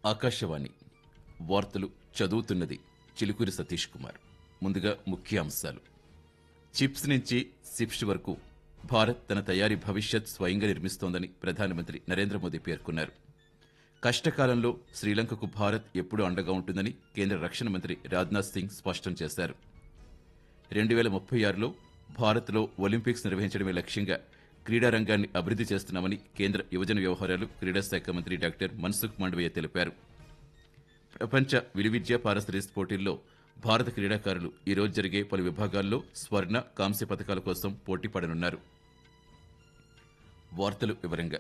ఆకాశవాణి వార్తలు చదువుతున్నది చిలుకూరి సతీష్ కుమార్ ముందుగా ముఖ్య అంశాలు చిప్స్ నుంచి సిప్స్ వరకు భారత్ తన తయారీ భవిష్యత్ స్వయంగా నిర్మిస్తోందని ప్రధానమంత్రి నరేంద్ర మోదీ పేర్కొన్నారు కష్టకాలంలో శ్రీలంకకు భారత్ ఎప్పుడూ అండగా ఉంటుందని కేంద్ర రక్షణ మంత్రి రాజ్నాథ్ సింగ్ స్పష్టం చేశారు రెండు వేల ముప్పై ఆరులో భారత్లో ఒలింపిక్స్ నిర్వహించడమే లక్ష్యంగా క్రీడా రంగాన్ని అభివృద్ధి చేస్తున్నామని కేంద్ర యువజన వ్యవహారాలు క్రీడా శాఖ మంత్రి డాక్టర్ మన్సుఖ్ మాండవీయ తెలిపారు ప్రపంచ విలువిద్య పారస్పరిస్ పోటీల్లో భారత క్రీడాకారులు ఈ రోజు జరిగే పలు విభాగాల్లో స్వర్ణ కాంస్య పథకాల కోసం పోటీ పడనున్నారు వార్తలు వివరంగా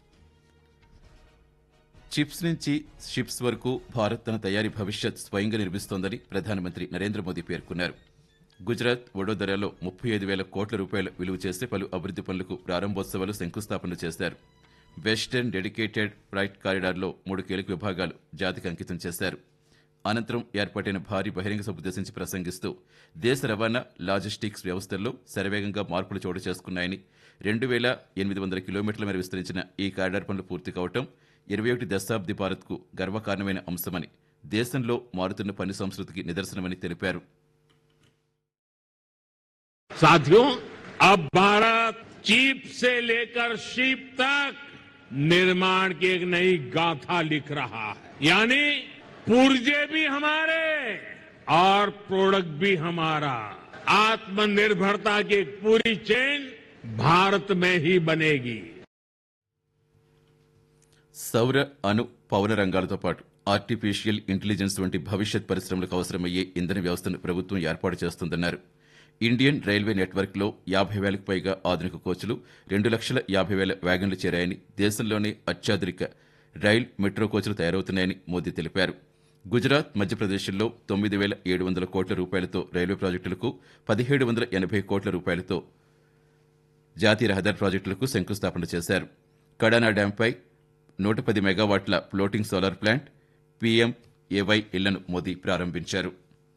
చిప్స్ నుంచి షిప్స్ వరకు భారత్ తన తయారీ భవిష్యత్ స్వయంగా నిర్మిస్తోందని ప్రధానమంత్రి నరేంద్ర మోదీ పేర్కొన్నారు గుజరాత్ వడోదరాలో ముప్పై ఐదు వేల కోట్ల రూపాయల విలువ చేసే పలు అభివృద్ధి పనులకు ప్రారంభోత్సవాలు శంకుస్థాపన చేశారు వెస్టర్న్ డెడికేటెడ్ ఫ్రైట్ కారిడార్లో మూడు కీలక విభాగాలు జాతికి అంకితం చేశారు అనంతరం ఏర్పాటైన భారీ బహిరంగ సభ ఉద్దేశించి ప్రసంగిస్తూ దేశ రవాణా లాజిస్టిక్స్ వ్యవస్థల్లో శరవేగంగా మార్పులు చోటు చేసుకున్నాయని రెండు వేల ఎనిమిది వందల కిలోమీటర్ల మేర విస్తరించిన ఈ కారిడార్ పనులు పూర్తి కావటం ఇరవై ఒకటి దశాబ్ది భారత్కు గర్వకారణమైన అంశమని దేశంలో మారుతున్న పని సంస్కృతికి నిదర్శనమని తెలిపారు साथियों अब भारत चीप से लेकर शीप तक निर्माण की एक नई गाथा लिख रहा है यानी पुर्जे भी हमारे और प्रोडक्ट भी हमारा आत्मनिर्भरता की एक पूरी चेन भारत में ही बनेगी సౌర అణు పౌర రంగాలతో పాటు ఆర్టిఫిషియల్ ఇంటెలిజెన్స్ వంటి భవిష్యత్ పరిశ్రమలకు అవసరమయ్యే ఇంధన వ్యవస్థను ప్రభుత్వం ఏర్పాటు చేస్తుందన్నారు ఇండియన్ రైల్వే నెట్వర్క్లో యాభై వేలకు పైగా ఆధునిక కోచ్లు రెండు లక్షల యాభై వేల వ్యాగన్లు చేరాయని దేశంలోనే అత్యాధునిక రైల్ మెట్రో కోచ్లు తయారవుతున్నాయని మోదీ తెలిపారు గుజరాత్ మధ్యప్రదేశ్లో తొమ్మిది వేల ఏడు వందల కోట్ల రూపాయలతో రైల్వే ప్రాజెక్టులకు పదిహేడు వందల ఎనభై కోట్ల రూపాయలతో జాతీయ రహదారి ప్రాజెక్టులకు శంకుస్థాపన చేశారు కడానా డ్యాంపై నూట పది మెగావాట్ల floating solar plant PM AY ఇళ్లను మోదీ ప్రారంభించారు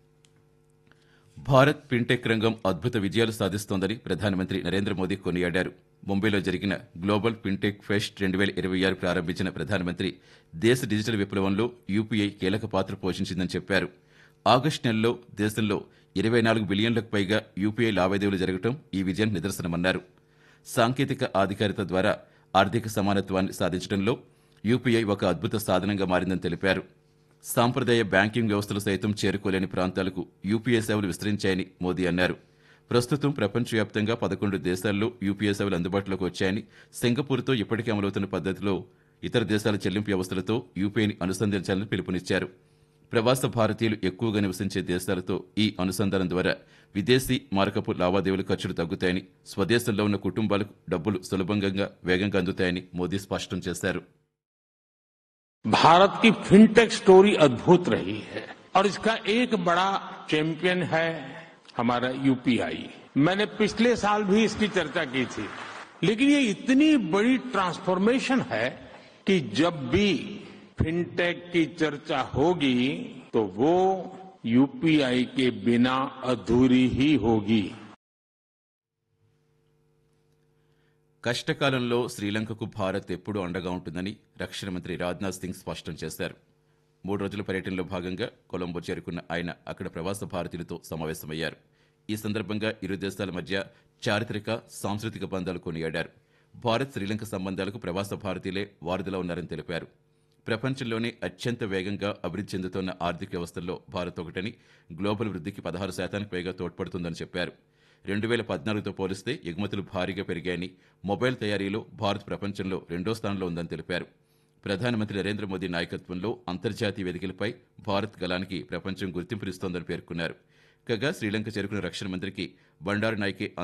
భారత్ ఫిన్టెక్ రంగం అద్భుత విజయాలు సాధిస్తోందని ప్రధానమంత్రి నరేంద్ర మోదీ కొనియాడారు ముంబైలో జరిగిన గ్లోబల్ ఫిన్టెక్ ఫెస్ట్ రెండు వేల ఇరవై ఆరు ప్రారంభించిన ప్రధానమంత్రి దేశ డిజిటల్ విప్లవంలో యూపీఐ కీలక పాత్ర పోషించిందని చెప్పారు ఆగస్టు నెలలో దేశంలో ఇరవై నాలుగు బిలియన్లకు పైగా యూపీఐ లావాదేవీలు జరగడం ఈ విజయం నిదర్శనమన్నారు సాంకేతిక ఆధికారిత ద్వారా ఆర్థిక సమానత్వాన్ని సాధించడంలో యూపీఐ ఒక అద్భుత సాధనంగా మారిందని తెలిపారు సాంప్రదాయ బ్యాంకింగ్ వ్యవస్థలు సైతం చేరుకోలేని ప్రాంతాలకు యూపీఐ సేవలు విస్తరించాయని మోదీ అన్నారు ప్రస్తుతం ప్రపంచవ్యాప్తంగా పదకొండు దేశాల్లో యూపీఐ సేవలు అందుబాటులోకి వచ్చాయని సింగపూర్తో ఇప్పటికే అమలవుతున్న పద్ధతిలో ఇతర దేశాల చెల్లింపు వ్యవస్థలతో యూపీఐని అనుసంధానించాలని పిలుపునిచ్చారు ప్రవాస భారతీయులు ఎక్కువగా నివసించే దేశాలతో ఈ అనుసంధానం ద్వారా విదేశీ మారకపు లావాదేవీల ఖర్చులు తగ్గుతాయని స్వదేశంలో ఉన్న కుటుంబాలకు డబ్బులు సులభంగా వేగంగా అందుతాయని మోదీ స్పష్టం చేశారు भारत की फिनटेक स्टोरी अद्भुत रही है और इसका एक बड़ा चैंपियन है हमारा यूपीआई मैंने पिछले साल भी इसकी चर्चा की थी लेकिन ये इतनी बड़ी ट्रांसफॉर्मेशन है कि जब भी फिनटेक की चर्चा होगी तो वो यूपीआई के बिना अधूरी ही होगी కష్టకాలంలో శ్రీలంకకు భారత్ ఎప్పుడూ అండగా ఉంటుందని రక్షణ మంత్రి రాజ్నాథ్ సింగ్ స్పష్టం చేశారు మూడు రోజుల పర్యటనలో భాగంగా కొలంబో చేరుకున్న ఆయన అక్కడ ప్రవాస భారతీయులతో సమావేశమయ్యారు ఈ సందర్భంగా ఇరు దేశాల మధ్య చారిత్రక సాంస్కృతిక బంధాలు కొనియాడారు భారత్ శ్రీలంక సంబంధాలకు ప్రవాస భారతీయులే వారధిలా ఉన్నారని తెలిపారు ప్రపంచంలోనే అత్యంత వేగంగా అభివృద్ధి చెందుతున్న ఆర్థిక వ్యవస్థల్లో భారత్ ఒకటని గ్లోబల్ వృద్ధికి పదహారు శాతానికి పైగా తోడ్పడుతుందని చెప్పారు రెండు వేల పద్నాలుగుతో పోలిస్తే ఎగుమతులు భారీగా పెరిగాయని మొబైల్ తయారీలో భారత్ ప్రపంచంలో రెండో స్థానంలో ఉందని తెలిపారు ప్రధానమంత్రి నరేంద్ర మోదీ నాయకత్వంలో అంతర్జాతీయ వేదికలపై భారత్ గలానికి ప్రపంచం గుర్తింపునిస్తోందని పేర్కొన్నారు కాగా శ్రీలంక చేరుకున్న రక్షణ మంత్రికి బండారు నాయకే